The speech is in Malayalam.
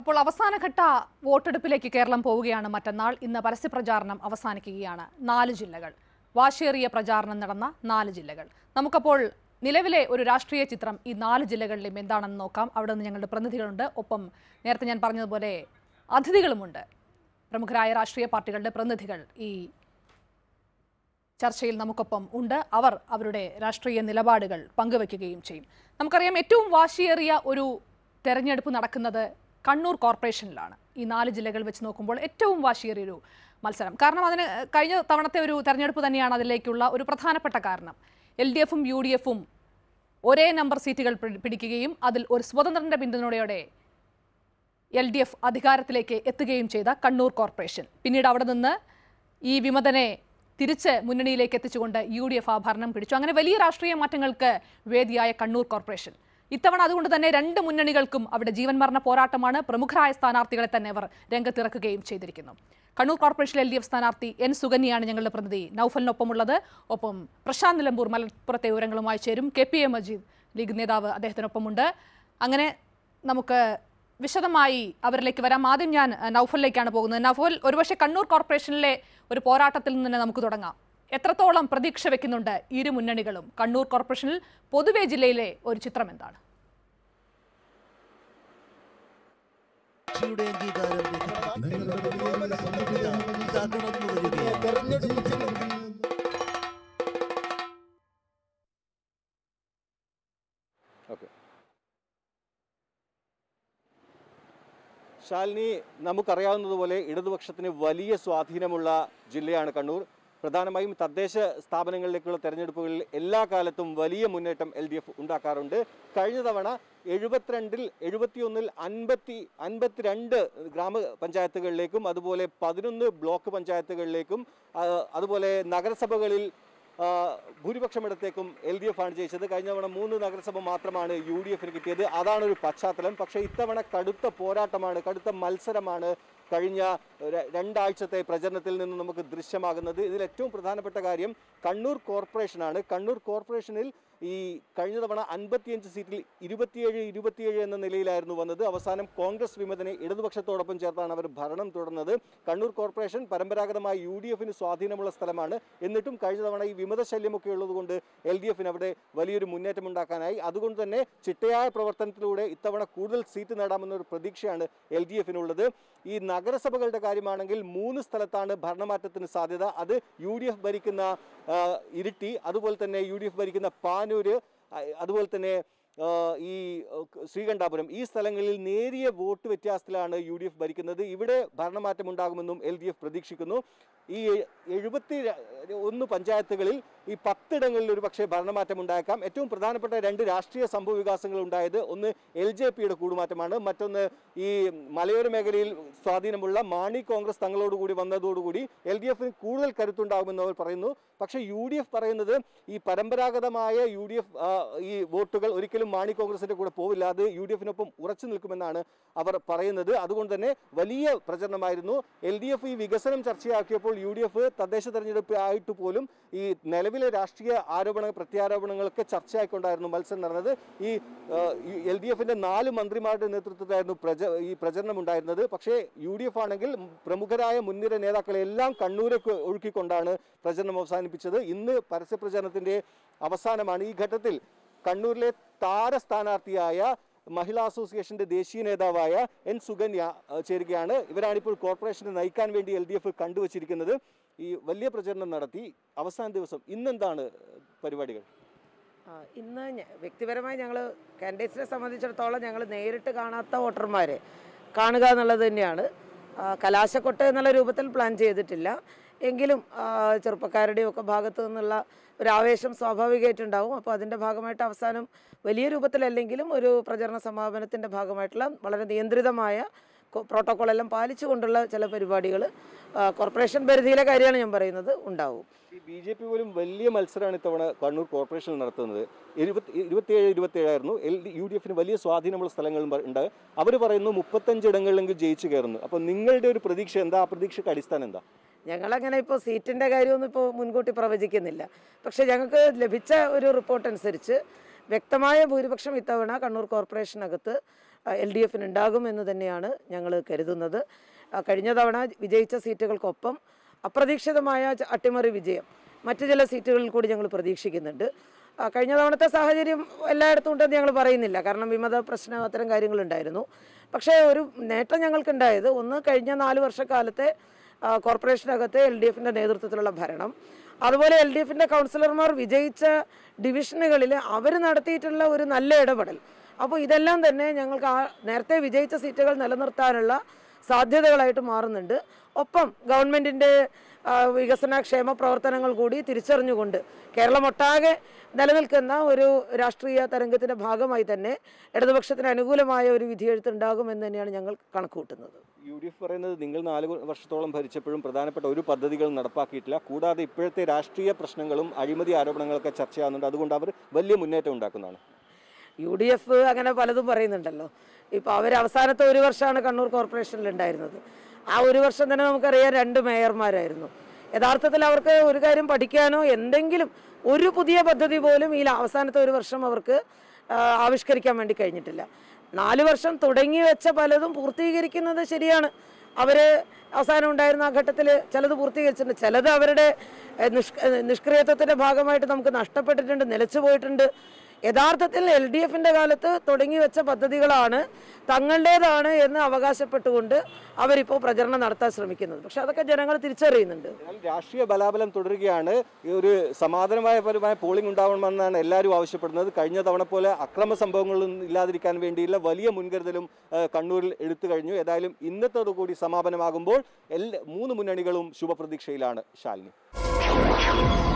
അപ്പോൾ അവസാനഘട്ട വോട്ടെടുപ്പിലേക്ക് കേരളം പോവുകയാണ് മറ്റന്നാൾ ഇന്ന് പരസ്യപ്രചാരണം അവസാനിക്കുകയാണ് നാല് ജില്ലകൾ വാശിയേറിയ പ്രചാരണം നടന്ന നാല് ജില്ലകൾ നമുക്കപ്പോൾ നിലവിലെ ഒരു രാഷ്ട്രീയ ചിത്രം ഈ നാല് ജില്ലകളിലും എന്താണെന്ന് നോക്കാം അവിടെ നിന്ന് ഞങ്ങളുടെ പ്രതിനിധികളുണ്ട് ഒപ്പം നേരത്തെ ഞാൻ പറഞ്ഞതുപോലെ അതിഥികളുമുണ്ട് പ്രമുഖരായ രാഷ്ട്രീയ പാർട്ടികളുടെ പ്രതിനിധികൾ ഈ ചർച്ചയിൽ നമുക്കൊപ്പം ഉണ്ട് അവർ അവരുടെ രാഷ്ട്രീയ നിലപാടുകൾ പങ്കുവെക്കുകയും ചെയ്യും നമുക്കറിയാം ഏറ്റവും വാശിയേറിയ ഒരു തെരഞ്ഞെടുപ്പ് നടക്കുന്നത് കണ്ണൂർ കോർപ്പറേഷനിലാണ് ഈ നാല് ജില്ലകൾ വെച്ച് നോക്കുമ്പോൾ ഏറ്റവും വാശിയേറിയ ഒരു മത്സരം കാരണം അതിന് കഴിഞ്ഞ തവണത്തെ ഒരു തെരഞ്ഞെടുപ്പ് തന്നെയാണ് അതിലേക്കുള്ള ഒരു പ്രധാനപ്പെട്ട കാരണം എൽ ഡി എഫും യു ഡി എഫും ഒരേ നമ്പർ സീറ്റുകൾ പിടി- പിടിക്കുകയും അതിൽ ഒരു സ്വതന്ത്രന്റെ പിന്തുണയോടെ എൽ ഡി എഫ് അധികാരത്തിലേക്ക് എത്തുകയും ചെയ്ത കണ്ണൂർ കോർപ്പറേഷൻ പിന്നീട് അവിടെ നിന്ന് ഈ വിമതനെ തിരിച്ച് മുന്നണിയിലേക്ക് എത്തിച്ചുകൊണ്ട് യു ഡി എഫ് ആ ഭരണം പിടിച്ചു അങ്ങനെ വലിയ രാഷ്ട്രീയ മാറ്റങ്ങൾക്ക് വേദിയായ കണ്ണൂർ കോർപ്പറേഷൻ ഇത്തവണ അതുകൊണ്ട് തന്നെ രണ്ട് മുന്നണികൾക്കും അവിടെ ജീവൻ മരണ പോരാട്ടമാണ് പ്രമുഖരായ സ്ഥാനാർത്ഥികളെ തന്നെ അവർ രംഗത്തിറക്കുകയും ചെയ്തിരിക്കുന്നു Kannur corporation L D F സ്ഥാനാർത്ഥി എൻ സുകന്യയാണ് ഞങ്ങളുടെ പ്രതിനിധി നൌഫലിനൊപ്പമുള്ളത് ഒപ്പം പ്രശാന്ത് നിലമ്പൂർ മലപ്പുറത്തെ വിവരങ്ങളുമായി ചേരും K P A Majeed league നേതാവ് അദ്ദേഹത്തിനൊപ്പമുണ്ട് അങ്ങനെ നമുക്ക് വിശദമായി അവരിലേക്ക് വരാം ആദ്യം ഞാൻ അഹ്, നൗഫലിലേക്കാണ് പോകുന്നത് നൗഫൽ ഒരുപക്ഷെ കണ്ണൂർ കോർപ്പറേഷനിലെ ഒരു പോരാട്ടത്തിൽ നിന്ന് തന്നെ നമുക്ക് തുടങ്ങാം എത്രത്തോളം പ്രതീക്ഷ വെക്കുന്നുണ്ട് ഇരു മുന്നണികളും കണ്ണൂർ കോർപ്പറേഷനിൽ പൊതുവെ ജില്ലയിലെ ഒരു ചിത്രം എന്താണ് കക്ഷിയുടെ അംഗീകാരം ഇതാ ഇതാ കടന്നു വരികയാണ് ഓക്കെ ശാലിനി നമുക്കറിയാവുന്നതുപോലെ ഇടതുപക്ഷത്തിന് വലിയ സ്വാധീനമുള്ള ജില്ലയാണ് കണ്ണൂർ പ്രധാനമായും തദ്ദേശ സ്ഥാപനങ്ങളിലേക്കുള്ള തെരഞ്ഞെടുപ്പുകളിൽ എല്ലാ കാലത്തും വലിയ മുന്നേറ്റം എൽ ഡി എഫ് ഉണ്ടാക്കാറുണ്ട് കഴിഞ്ഞ തവണ എഴുപത്തിരണ്ടിൽ എഴുപത്തിയൊന്നിൽ അൻപത്തി അൻപത്തിരണ്ട് ഗ്രാമപഞ്ചായത്തുകളിലേക്കും അതുപോലെ പതിനൊന്ന് ബ്ലോക്ക് പഞ്ചായത്തുകളിലേക്കും ആ, അതുപോലെ നഗരസഭകളിൽ ആ, ഭൂരിപക്ഷമിടത്തേക്കും എൽ ഡി എഫ് ആണ് ജയിച്ചത് കഴിഞ്ഞ തവണ മൂന്ന് നഗരസഭ മാത്രമാണ് യു ഡി എഫിന് കിട്ടിയത് അതാണ് ഒരു പശ്ചാത്തലം പക്ഷേ ഇത്തവണ കടുത്ത പോരാട്ടമാണ് കടുത്ത മത്സരമാണ് കഴിഞ്ഞ ര- രണ്ടാഴ്ചത്തെ പ്രചരണത്തിൽ നിന്ന് നമുക്ക് ദൃശ്യമാകുന്നത് ഇതിൽ ഏറ്റവും പ്രധാനപ്പെട്ട കാര്യം കണ്ണൂർ കോർപ്പറേഷനാണ് കണ്ണൂർ കോർപ്പറേഷനിൽ ഈ കഴിഞ്ഞ തവണ അൻപത്തിയഞ്ച് സീറ്റിൽ ഇരുപത്തിയേഴ് ഇരുപത്തിയേഴ് എന്ന നിലയിലായിരുന്നു വന്നത് അവസാനം കോൺഗ്രസ് വിമതനെ ഇടതുപക്ഷത്തോടൊപ്പം ചേർത്താണ് അവർ ഭരണം തുടർന്നത് കണ്ണൂർ കോർപ്പറേഷൻ പരമ്പരാഗതമായി യു ഡി എഫിന് സ്വാധീനമുള്ള സ്ഥലമാണ് എന്നിട്ടും കഴിഞ്ഞ തവണ ഈ വിമത ശല്യമൊക്കെ ഉള്ളതുകൊണ്ട് എൽ ഡി എഫിന് അവിടെ വലിയൊരു മുന്നേറ്റം ഉണ്ടാക്കാനായി അതുകൊണ്ട് തന്നെ ചിട്ടയായ പ്രവർത്തനത്തിലൂടെ ഇത്തവണ കൂടുതൽ സീറ്റ് നേടാമെന്നൊരു പ്രതീക്ഷയാണ് എൽ ഡി എഫിനുള്ളത് ഈ നഗരസഭകളുടെ കാര്യമാണെങ്കിൽ മൂന്ന് സ്ഥലത്താണ് ഭരണമാറ്റത്തിന് സാധ്യത അത് യു ഡി എഫ് ഭരിക്കുന്ന ആ, ഇരിട്ടി അതുപോലെ തന്നെ യു ഡി എഫ് ഭരിക്കുന്ന പാനൂര് ആ, അതുപോലെ തന്നെ ആ, ഈ ആ, ശ്രീകണ്ഠാപുരം ഈ സ്ഥലങ്ങളിൽ നേരിയ വോട്ട് വ്യത്യാസത്തിലാണ് യു ഡി എഫ് ഭരിക്കുന്നത് ഇവിടെ ഭരണമാറ്റം ഉണ്ടാകുമെന്നും എൽ ഡി എഫ് പ്രതീക്ഷിക്കുന്നു ഈ എ- എഴുപത്തി ര- ഒന്ന് പഞ്ചായത്തുകളിൽ ഈ പത്തിടങ്ങളിൽ ഒരു പക്ഷേ ഭരണമാറ്റം ഉണ്ടായേക്കാം ഏറ്റവും പ്രധാനപ്പെട്ട രണ്ട് രാഷ്ട്രീയ സംഭവ വികാസങ്ങൾ ഉണ്ടായത് ഒന്ന് എൽ ജെ പിയുടെ കൂടുമാറ്റമാണ് മറ്റൊന്ന് ഈ മലയോര മേഖലയിൽ സ്വാധീനമുള്ള മാണി കോൺഗ്രസ് തങ്ങളോടുകൂടി വന്നതോടുകൂടി എൽ ഡി എഫിന് കൂടുതൽ കരുത്തുണ്ടാകുമെന്ന് അവർ പറയുന്നു പക്ഷേ യു ഡി എഫ് പറയുന്നത് ഈ പരമ്പരാഗതമായ യു ഡി എഫ് ഈ വോട്ടുകൾ ഒരിക്കലും മാണി കോൺഗ്രസിന്റെ കൂടെ പോവില്ല അത് യു ഡി എഫിനൊപ്പം ഉറച്ചു നിൽക്കുമെന്നാണ് അവർ പറയുന്നത് അതുകൊണ്ട് തന്നെ വലിയ പ്രചരണമായിരുന്നു എൽ ഡി എഫ് ഈ വികസനം ചർച്ചയാക്കിയപ്പോൾ യു ഡി എഫ് തദ്ദേശ തെരഞ്ഞെടുപ്പ് ആയിട്ട് പോലും ഈ നിലവിലെ രാഷ്ട്രീയ ആരോപണ പ്രത്യാരോപണങ്ങളൊക്കെ ചർച്ചയായിക്കൊണ്ടായിരുന്നു മത്സരം നടന്നത് ഈ എൽ ഡി എഫിന്റെ നാല് മന്ത്രിമാരുടെ നേതൃത്വത്തിലായിരുന്നു പ്രച ഈ പ്രചരണം ഉണ്ടായിരുന്നത് പക്ഷേ യു ഡി എഫ് ആണെങ്കിൽ പ്രമുഖരായ മുൻനിര നേതാക്കളെല്ലാം കണ്ണൂരൊക്കെ ഒഴുക്കിക്കൊണ്ടാണ് പ്രചരണം അവസാനിപ്പിച്ചത് ഇന്ന് പരസ്യ പ്രചരണത്തിന്റെ അവസാനമാണ് ഈ ഘട്ടത്തിൽ കണ്ണൂരിലെ താര സ്ഥാനാർത്ഥിയായ മഹിളാ അസോസിയേഷന്റെ ദേശീയ നേതാവായ എൻ സുകന്യ അഹ്, ചേരുകയാണ് ഇവരാണിപ്പോൾ കോർപ്പറേഷനെ നയിക്കാൻ വേണ്ടി എൽ ഡി എഫ് കണ്ടുവച്ചിരിക്കുന്നത് ഈ വലിയ പ്രചരണം നടത്തി അവസാന ദിവസം ഇന്നെന്താണ് പരിപാടികൾ ആ, ഇന്ന് ഞ- വ്യക്തിപരമായി ഞങ്ങൾ കാൻഡിഡേറ്റ്സിനെ സംബന്ധിച്ചിടത്തോളം ഞങ്ങൾ നേരിട്ട് കാണാത്ത വോട്ടർമാരെ കാണുക എന്നുള്ളത് തന്നെയാണ് ആ, കലാശക്കൊട്ട് എന്നുള്ള രൂപത്തിൽ പ്ലാൻ ചെയ്തിട്ടില്ല എങ്കിലും ആ, ചെറുപ്പക്കാരുടെയും ഒക്കെ ഭാഗത്തു നിന്നുള്ള ഒരു ആവേശം സ്വാഭാവികമായിട്ടുണ്ടാവും അപ്പോൾ അതിൻ്റെ ഭാഗമായിട്ട് അവസാനം വലിയ രൂപത്തിലല്ലെങ്കിലും ഒരു പ്രചരണ സമാപനത്തിൻ്റെ ഭാഗമായിട്ടുള്ള വളരെ നിയന്ത്രിതമായ കൊ- പ്രോട്ടോക്കോൾ എല്ലാം പാലിച്ചുകൊണ്ടുള്ള ചില പരിപാടികൾ കോർപ്പറേഷൻ പരിധിയിലെ കാര്യമാണ് ഞാൻ പറയുന്നത് ഉണ്ടാവും ഈ ബി ജെ പി പോലും വലിയ മത്സരമാണ് ഇത്തവണ കണ്ണൂർ കോർപ്പറേഷനിൽ നടത്തുന്നത് ഇരുപത്തി ഇരുപത്തിയേഴ് ഇരുപത്തിയേഴായിരുന്നു എൽ ഡി യു ഡി എഫിന് വലിയ സ്വാധീനമുള്ള സ്ഥലങ്ങളും പ- ഉണ്ട് അവർ പറയുന്നു മുപ്പത്തഞ്ച് ഇടങ്ങളിലെങ്കിലും ജയിച്ചു കയറുന്നു അപ്പോൾ നിങ്ങളുടെ ഒരു പ്രതീക്ഷ എന്താ ആ പ്രതീക്ഷയ്ക്ക് അടിസ്ഥാനം എന്താ ഞങ്ങളങ്ങനെ ഇപ്പോൾ സീറ്റിൻ്റെ കാര്യമൊന്നും ഇപ്പോൾ മുൻകൂട്ടി പ്രവചിക്കുന്നില്ല പക്ഷേ ഞങ്ങൾക്ക് ലഭിച്ച ഒരു റിപ്പോർട്ട് അനുസരിച്ച് വ്യക്തമായ ഭൂരിപക്ഷം ഇത്തവണ കണ്ണൂർ കോർപ്പറേഷനകത്ത് എൽ ഡി എഫിന് ഉണ്ടാകും എന്ന് തന്നെയാണ് ഞങ്ങൾ കരുതുന്നത് ആ, കഴിഞ്ഞ തവണ വിജയിച്ച സീറ്റുകൾക്കൊപ്പം അപ്രതീക്ഷിതമായ ച- അട്ടിമറി വിജയം മറ്റു ചില സീറ്റുകളിൽ കൂടി ഞങ്ങൾ പ്രതീക്ഷിക്കുന്നുണ്ട് ആ, കഴിഞ്ഞ തവണത്തെ സാഹചര്യം എല്ലായിടത്തും ഉണ്ടെന്ന് ഞങ്ങൾ പറയുന്നില്ല കാരണം വിമത പ്രശ്നം അത്തരം കാര്യങ്ങളുണ്ടായിരുന്നു പക്ഷേ ഒരു നേട്ടം ഞങ്ങൾക്കുണ്ടായത് ഒന്ന് കഴിഞ്ഞ നാല് വർഷക്കാലത്തെ ആ, കോർപ്പറേഷനകത്തെ എൽ ഡി എഫിൻ്റെ നേതൃത്വത്തിലുള്ള ഭരണം അതുപോലെ എൽ ഡി എഫിൻ്റെ കൗൺസിലർമാർ വിജയിച്ച ഡിവിഷനുകളിൽ അവർ നടത്തിയിട്ടുള്ള ഒരു നല്ല ഇടപെടൽ അപ്പോൾ ഇതെല്ലാം തന്നെ ഞങ്ങൾക്ക് ആ നേരത്തെ വിജയിച്ച സീറ്റുകൾ നിലനിർത്താനുള്ള സാധ്യതകളായിട്ട് മാറുന്നുണ്ട് ഒപ്പം ഗവൺമെൻറ്റിൻ്റെ വികസന ക്ഷേമ പ്രവർത്തനങ്ങൾ കൂടി തിരിച്ചറിഞ്ഞുകൊണ്ട് കേരളമൊട്ടാകെ നിലനിൽക്കുന്ന ഒരു രാഷ്ട്രീയ തരംഗത്തിൻ്റെ ഭാഗമായി തന്നെ ഇടതുപക്ഷത്തിന് അനുകൂലമായ ഒരു വിധിയെഴുത്ത് ഉണ്ടാകുമെന്ന് തന്നെയാണ് ഞങ്ങൾ കണക്കുകൂട്ടുന്നത് യു ഡി എഫ് പറയുന്നത് നിങ്ങൾ നാല് വർഷത്തോളം ഭരിച്ചപ്പോഴും പ്രധാനപ്പെട്ട ഒരു പദ്ധതികളും നടപ്പാക്കിയിട്ടില്ല കൂടാതെ ഇപ്പോഴത്തെ രാഷ്ട്രീയ പ്രശ്നങ്ങളും അഴിമതി ആരോപണങ്ങളൊക്കെ ചർച്ചയാകുന്നുണ്ട് അതുകൊണ്ട് അവർ വലിയ മുന്നേറ്റം ഉണ്ടാക്കുന്നതാണ് യു ഡി എഫ് അങ്ങനെ പലതും പറയുന്നുണ്ടല്ലോ ഇപ്പോൾ അവർ അവസാനത്തെ ഒരു വർഷമാണ് കണ്ണൂർ കോർപ്പറേഷനിൽ ഉണ്ടായിരുന്നത് ആ ഒരു വർഷം തന്നെ നമുക്കറിയാം രണ്ട് മേയർമാരായിരുന്നു യഥാർത്ഥത്തിൽ അവർക്ക് ഒരു കാര്യം പഠിക്കാനോ എന്തെങ്കിലും ഒരു പുതിയ പദ്ധതി പോലും ഈ ല- അവസാനത്തെ ഒരു വർഷം അവർക്ക് ആ, ആവിഷ്കരിക്കാൻ വേണ്ടി കഴിഞ്ഞിട്ടില്ല നാല് വർഷം തുടങ്ങി വെച്ച പലതും പൂർത്തീകരിക്കുന്നത് ശരിയാണ് അവർ അവസാനം ഉണ്ടായിരുന്ന ആ ഘട്ടത്തിൽ ചിലത് പൂർത്തീകരിച്ചിട്ടുണ്ട് ചിലത് അവരുടെ എഹ്, നിഷ് എഹ്, നിഷ്ക്രിയത്വത്തിൻ്റെ ഭാഗമായിട്ട് നമുക്ക് നഷ്ടപ്പെട്ടിട്ടുണ്ട് നിലച്ചു പോയിട്ടുണ്ട് യഥാർത്ഥത്തിൽ എൽ ഡി എഫിൻ്റെ കാലത്ത് തുടങ്ങി വെച്ച പദ്ധതികളാണ് തങ്ങളുടേതാണ് എന്ന് അവകാശപ്പെട്ടുകൊണ്ട് അവരിപ്പോൾ പ്രചരണം നടത്താൻ ശ്രമിക്കുന്നത് പക്ഷെ അതൊക്കെ ജനങ്ങൾ തിരിച്ചറിയുന്നുണ്ട് എന്നാൽ രാഷ്ട്രീയ ബലാബലം തുടരുകയാണ് ഈ ഒരു സമാധാനമായ പരമായ പോളിംഗ് ഉണ്ടാവണമെന്നാണ് എല്ലാവരും ആവശ്യപ്പെടുന്നത് കഴിഞ്ഞ തവണ പോലെ അക്രമ സംഭവങ്ങളൊന്നും ഇല്ലാതിരിക്കാൻ വേണ്ടിയുള്ള വലിയ മുൻകരുതലും ആ, കണ്ണൂരിൽ എടുത്തു കഴിഞ്ഞു ഏതായാലും ഇന്നത്തോടുകൂടി സമാപനമാകുമ്പോൾ എല്ലാ മൂന്ന് മുന്നണികളും ശുഭപ്രതീക്ഷയിലാണ് ശാലിനി